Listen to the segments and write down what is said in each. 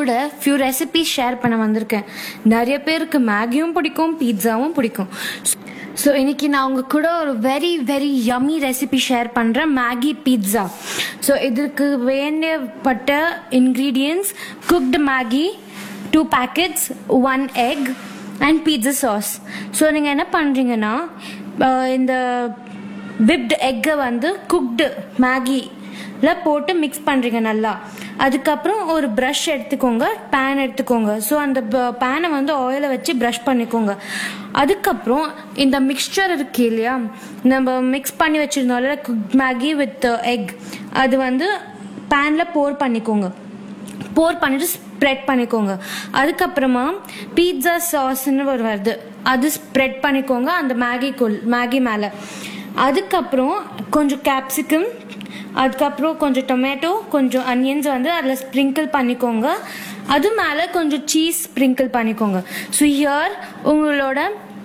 கூட few recipes share பண்ண வந்திருக்கேன் நிறைய பேருக்கு மேகியும் பிடிக்கும் பீட்சாவும் பிடிக்கும் ஸோ இன்னைக்கு நான் உங்க கூட ஒரு very very yummy recipe share பண்ணுறேன் மேகி பீட்சா ஸோ இதற்கு வேண்டப்பட்ட ingredients cooked Maggi two packets one egg and pizza sauce so நீங்கள் என்ன பண்ணுறீங்கன்னா இந்த விப்டு எக்கை வந்து குக்டு மேகில போட்டு மிக்ஸ் பண்ணுறீங்க நல்லா அதுக்கப்புறம் ஒரு ப்ரஷ் எடுத்துக்கோங்க பேன் எடுத்துக்கோங்க ஸோ அந்த பேனை வந்து ஆயிலை வச்சு ப்ரஷ் பண்ணிக்கோங்க அதுக்கப்புறம் இந்த மிக்சர் இருக்கு இல்லையா நம்ம மிக்ஸ் பண்ணி வச்சுருந்தோம்ல குக் மேகி வித் எக் அது வந்து பேனில் போர் பண்ணிக்கோங்க போர் பண்ணிட்டு ஸ்ப்ரெட் பண்ணிக்கோங்க அதுக்கப்புறமா பீட்சா சாஸ்ன்னு ஒரு வருது அது ஸ்ப்ரெட் பண்ணிக்கோங்க அந்த மேகிக்குள் மேகி மேலே அதுக்கப்புறம் கொஞ்சம் கேப்சிகம் அதுக்கப்புறம் கொஞ்சம் டொமேட்டோ கொஞ்சம் அனியன்ஸ் வந்து அதில் ஸ்ப்ரிங்கிள் பண்ணிக்கோங்க அது மேலே கொஞ்சம் சீஸ் ஸ்ப்ரிங்கிள் பண்ணிக்கோங்க ஸோ ஹியர் உங்களோட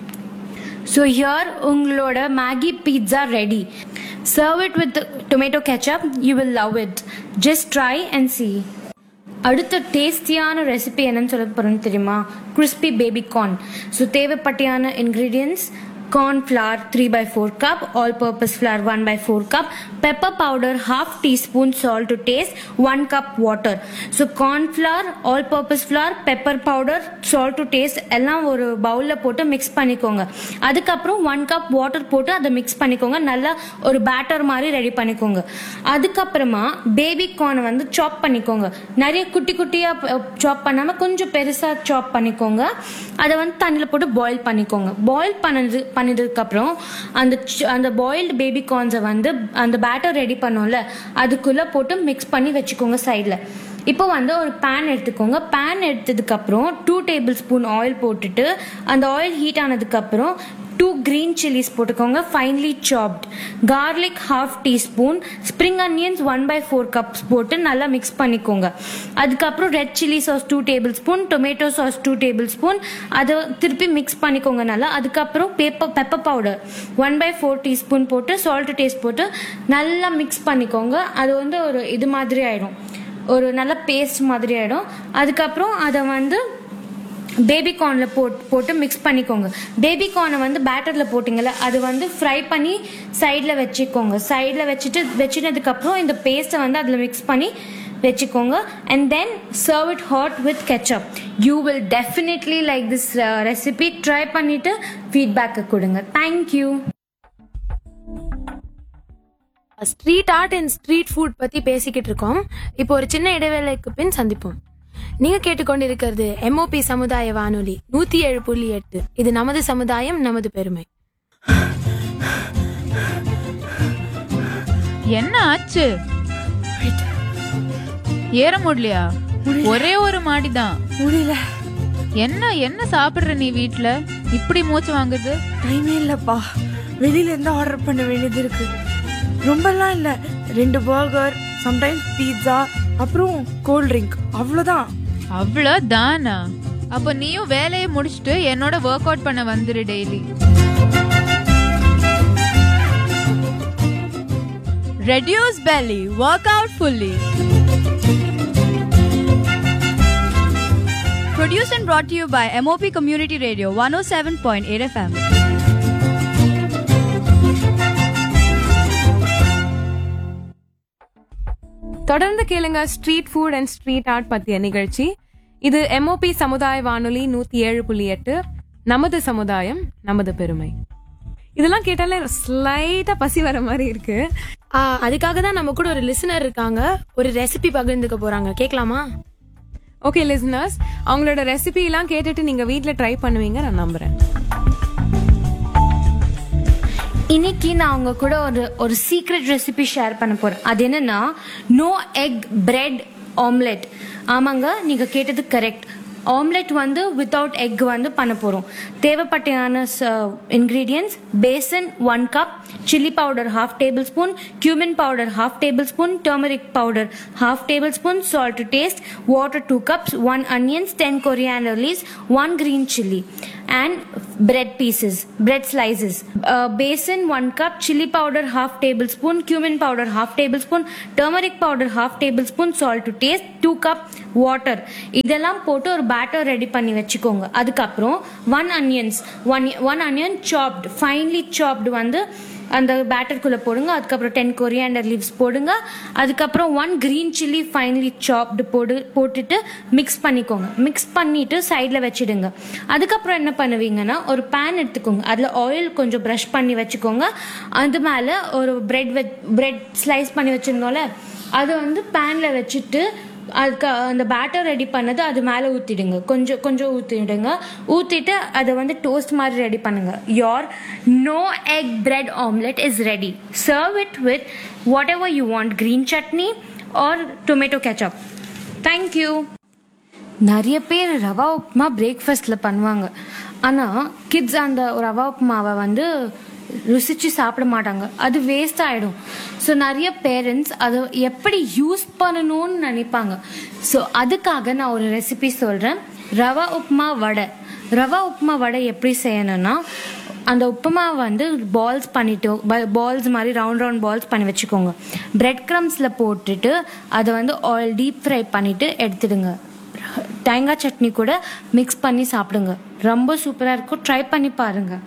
ஸோ ஹியர் உங்களோட Maggi pizza ready serve it with tomato ketchup you will love it just try and see அடுத்த டேஸ்டியான ரெசிபி என்னன்னு சொல்ல போகிறேன்னு தெரியுமா கிறிஸ்பி பேபி கார்ன் ஸோ தேவைப்பட்டியான ingredients corn flour 3 by 4 cup all purpose flour 1 by 4 cup pepper powder half teaspoon salt to taste 1 cup water so corn flour all purpose flour pepper powder salt to taste எல்லாம் ஒரு பவுலில் போட்டு mix பண்ணிக்கோங்க அதுக்கப்புறம் one cup water போட்டு அதை mix பண்ணிக்கோங்க நல்லா ஒரு பேட்டர் மாதிரி ரெடி பண்ணிக்கோங்க அதுக்கப்புறமா பேபி கார்னை வந்து சாப் பண்ணிக்கோங்க நிறைய குட்டி குட்டியாக சாப் பண்ணாமல் கொஞ்சம் பெருசாக சாப் பண்ணிக்கோங்க அதை வந்து தண்ணியில் போட்டு பாயில் பண்ணிக்கோங்க பாயில் பண்ணது பண்ணதுக்கப்புறம் அந்த ch- அந்த பாயில்டு பேபி கார்ன்ஸை வந்து அந்த பேட்டர் ரெடி பண்ணோம்ல அதுக்குள்ளே போட்டு மிக்ஸ் பண்ணி வச்சுக்கோங்க சைடில் இப்போ வந்து ஒரு பேன் எடுத்துக்கோங்க பேன் எடுத்ததுக்கப்புறம் டூ டேபிள் ஸ்பூன் ஆயில் போட்டுட்டு அந்த ஆயில் ஹீட் ஆனதுக்கப்புறம் டூ க்ரீன் சில்லிஸ் போட்டுக்கோங்க finely chopped garlic half teaspoon spring onions one by four cups போட்டு நல்லா மிக்ஸ் பண்ணிக்கோங்க அதுக்கப்புறம் red chilli sauce two tablespoon tomato sauce two tablespoon அதை திருப்பி மிக்ஸ் பண்ணிக்கோங்க நல்லா அதுக்கப்புறம் paper pepper powder one by four teaspoon போட்டு சால்ட் டேஸ்ட் போட்டு நல்லா மிக்ஸ் பண்ணிக்கோங்க அது வந்து ஒரு இது மாதிரி ஆயிடும் ஒரு நல்ல பேஸ்ட் மாதிரி ஆயிடும் அதுக்கப்புறம் அதை வந்து பேபி கார்னில் போட் போட்டு மிக்ஸ் பண்ணிக்கோங்க பேபி கார்னை வந்து பேட்டரில் போட்டிங்கல்ல அது வந்து ஃப்ரை பண்ணி சைடில் வச்சுக்கோங்க சைடில் வச்சுட்டு வச்சினதுக்கப்புறம் இந்த பேஸ்ட்டை வந்து அதில் மிக்ஸ் பண்ணி வச்சுக்கோங்க and then serve it hot with ketchup you will definitely like this recipe try பண்ணிவிட்டு ஃபீட்பேக்கை கொடுங்க thank you street art and street food பத்தி பேசிக்கிட்டு இருக்கோம் இப்போ ஒரு சின்ன இடைவேளைக்கு பின் சந்திப்போம் நீங்க கேட்டுக்கொண்டிருக்கிறது எம்ஓபி சமுதாய வானொலி நூத்தி ஏழு புள்ளி எட்டு இது நமது சமுதாயம் நமது பெருமை என்ன ஆச்சு ஏற முடியலையா ஒரே ஒரு மாடிதான் முடியல என்ன என்ன சாப்பிடுற நீ வீட்ல இப்படி மூச்சு வாங்குது டைமே இல்லப்பா வெளியில இருந்து ஆர்டர் பண்ண வேண்டியது இருக்கு ரொம்பலாம் இல்ல ரெண்டு பர்கர் சம்டைம்ஸ் பீட்சா அப்புறம் கோல்ட் ட்ரிங்க் அவ்வளவுதான் அவ்வளோதானா அப்போ நீயும் வேலையை முடிச்சுட்டு என்னோட ஒர்க் அவுட் பண்ண வந்துரு daily Reduce belly, work out fully. Produced and brought to you by MOP Community Radio 107.8 FM. தொடர்ந்து கேளுங்க street food and street art பத்திய நிகழ்ச்சி இது எம்ஓபி சமுதாய வானொலி நூத்தி ஏழு புள்ளி எட்டு நமது சமுதாயம் நமது பெருமை இதெல்லாம் கேட்டாலே ஸ்லைட்டா பசி வர மாதிரி இருக்கு ஆ, அதுக்காக தான் நம்ம கூட ஒரு லிசனர் இருக்காங்க ஒரு ரெசிபி பகிர்ந்துக்க போறாங்க கேட்கலாமா ஓகே லிசனர்ஸ் அவங்களோட ரெசிபி எல்லாம் கேட்டுட்டு நீங்க வீட்ல ட்ரை பண்ணுவீங்க நான் நம்புறேன் இன்னைக்கு நான் உங்க கூட ஒரு ஒரு சீக்ரெட் ரெசிபி ஷேர் பண்ண போறேன் அது என்னன்னா நோ எக் பிரெட் ஆம்லெட் ஆமாங்க நீங்க கேட்டது கரெக்ட் ஆம்லெட் வந்து வித்தவுட் எக் வந்து பண்ண போறோம் தேவைப்பட்டான ingredients besan one cup chilli powder half tablespoon cumin powder half tablespoon turmeric powder half tablespoon salt to taste water two cups one onions ten coriander leaves one green chili and bread pieces, bread slices. Uh, basin, 1 cup, chili powder, half tablespoon, cumin powder, half tablespoon, turmeric powder, half tablespoon, salt to taste, 2 cup water. இதெல்லாம் போட்டு ஒரு batter ready பண்ணி வச்சுக்கோங்க அதுக்கப்புறம் one onions one one onion chopped finely chopped வந்து அந்த பேட்டருக்குள்ளே போடுங்க அதுக்கப்புறம் டென் கொரியாண்டர் லீவ்ஸ் போடுங்க அதுக்கப்புறம் ஒன் க்ரீன் சில்லி ஃபைன்லி சாப்டு போடு போட்டுட்டு மிக்ஸ் பண்ணிக்கோங்க மிக்ஸ் பண்ணிட்டு சைடில் வச்சிடுங்க அதுக்கப்புறம் என்ன பண்ணுவீங்கன்னா ஒரு பேன் எடுத்துக்கோங்க அதில் ஆயில் கொஞ்சம் ப்ரஷ் பண்ணி வச்சுக்கோங்க அது மேலே ஒரு பிரெட் வெ பிரெட் ஸ்லைஸ் பண்ணி வச்சுருந்தோம்ல அதை வந்து பேனில் வச்சுட்டு அதுக்கு அந்த பேட்டர் ரெடி பண்ணது அது மேலே ஊற்றிடுங்க கொஞ்சம் கொஞ்சம் ஊற்றிடுங்க ஊற்றிட்டு அதை வந்து டோஸ்ட் மாதிரி ரெடி பண்ணுங்க your no egg bread omelette is ready serve it with whatever you want green chutney or tomato ketchup thank you நிறைய பேர் ரவா உப்புமா பிரேக்ஃபாஸ்ட்டில் பண்ணுவாங்க ஆனால் கிட்ஸ் அந்த ரவா உப்புமாவை வந்து ருசிச்சு சாப்பிட மாட்டாங்க அது வேஸ்ட் ஆகிடும் ஸோ நிறைய பேரண்ட்ஸ் அதை எப்படி யூஸ் பண்ணணும்னு நினைப்பாங்க ஸோ அதுக்காக நான் ஒரு ரெசிபி சொல்கிறேன் ரவா உப்புமா வடை ரவா உப்புமா வடை எப்படி செய்யணும்னா அந்த உப்புமா வந்து பால்ஸ் பண்ணிட்டு பால்ஸ் மாதிரி ரவுண்ட் ரவுண்ட் பால்ஸ் பண்ணி வச்சுக்கோங்க பிரெட் க்ரம்ஸில் போட்டுட்டு அதை வந்து ஆயில் டீப் ஃப்ரை பண்ணிவிட்டு எடுத்துடுங்க தேங்காய் சட்னி கூட மிக்ஸ் பண்ணி சாப்பிடுங்க ரொம்ப சூப்பராக இருக்கும் ட்ரை பண்ணி பாருங்கள்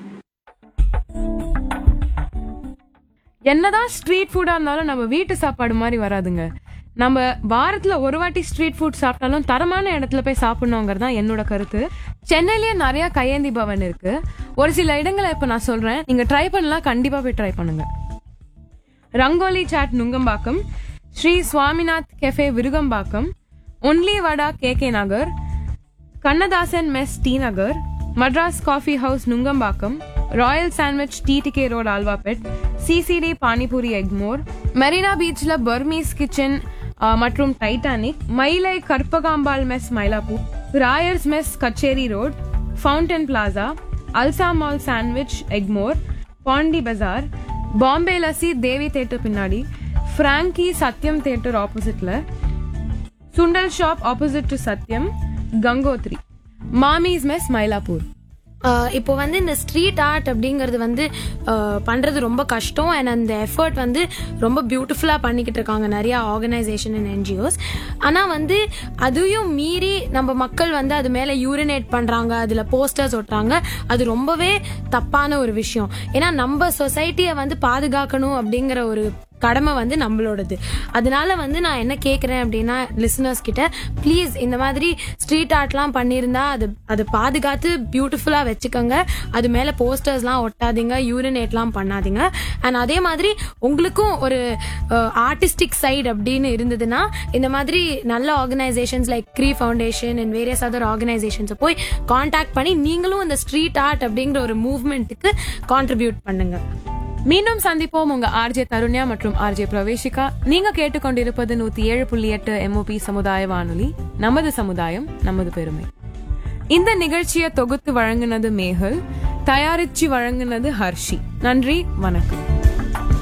என்னதான் ஸ்ட்ரீட் ஃபுட்டா இருந்தாலும் நம்ம வீட்டு சாப்பாடு மாதிரி வராதுங்க நம்ம வாரத்துல ஒரு வாட்டி ஸ்ட்ரீட் ஃபுட் சாப்பிட்டாலும் தரமான இடத்துல போய் சாப்பிடணுங்கிறது தான் என்னோட கருத்து சென்னையிலேயே நிறைய கையேந்தி பவன் இருக்கு ஒரு சில இடங்களை இப்ப நான் சொல்றேன் நீங்க ட்ரை பண்ணலாம் கண்டிப்பா போய் ட்ரை பண்ணுங்க Rangoli chaat Nungambakkam Sri Swaminath cafe Virugambakkam only vada K K Nagar Kannadasan mess T Nagar Madras Coffee House Nungambakkam Royal Sandwich TTK road Alwarpet CCD panipuri Egmore Marina பீச்ல பர்மீஸ் கிச்சன் மற்றும் Titanic Mylai Karpagambal mess Mylapore Rayar's mess Kutchery road Fountain Plaza Alsa mall sandwich Egmore Pondy Bazaar Bombay lassi Devi theatre பின்னாடி ஃப்ராங்கி சத்யம் தேட்டர் ஆப்போசிட்ல sundal shop opposite to Sathyam Gangotri மாமிஸ் mess Mylapore ஆஹ் இப்போ வந்து இந்த street art அப்படிங்கிறது வந்து ஆஹ் பண்றது ரொம்ப கஷ்டம் அண்ட் அந்த எஃபர்ட் வந்து ரொம்ப பியூட்டிஃபுல்லா பண்ணிக்கிட்டு இருக்காங்க நிறைய ஆர்கனைசேஷன் அண்ட் என்ஜிஓஸ் ஆனா வந்து அதையும் மீறி நம்ம மக்கள் வந்து அது மேல யூரினேட் பண்றாங்க அதுல போஸ்டர்ஸ் ஒட்டுறாங்க அது ரொம்பவே தப்பான ஒரு விஷயம் ஏன்னா நம்ம சொசைட்டியை வந்து பாதுகாக்கணும் அப்படிங்கிற ஒரு கடமை வந்து நம்மளோடது அதனால வந்து நான் என்ன கேட்குறேன் அப்படின்னா லிசனர்ஸ் கிட்ட ப்ளீஸ் இந்த மாதிரி ஸ்ட்ரீட் ஆர்ட்லாம் பண்ணியிருந்தா அது அது பாதுகாத்து பியூட்டிஃபுல்லாக வச்சுக்கோங்க அது மேலே போஸ்டர்ஸ்லாம் ஒட்டாதீங்க யூரினேட்லாம் பண்ணாதீங்க அண்ட் அதே மாதிரி உங்களுக்கும் ஒரு ஆர்டிஸ்டிக் சைடு அப்படின்னு இருந்ததுன்னா இந்த மாதிரி நல்ல organisations like CRY foundation and various other ஆர்கனைசேஷன்ஸை போய் காண்டாக்ட் பண்ணி நீங்களும் இந்த ஸ்ட்ரீட் ஆர்ட் அப்படிங்கிற ஒரு மூவ்மெண்ட்டுக்கு கான்ட்ரிபியூட் பண்ணுங்க மீண்டும் சந்திப்போம் உங்க ஆர்ஜே தருண்யா மற்றும் ஆர்ஜே பிரவேஷிகா நீங்க கேட்டுக்கொண்டிருப்பது நூத்தி ஏழு புள்ளி எட்டு எம்ஓபி சமுதாய வானொலி நமது சமுதாயம் நமது பெருமை இந்த நிகழ்ச்சியை தொகுத்து வழங்குனது மேகல் தயாரிச்சு வழங்குனது ஹர்ஷி நன்றி வணக்கம்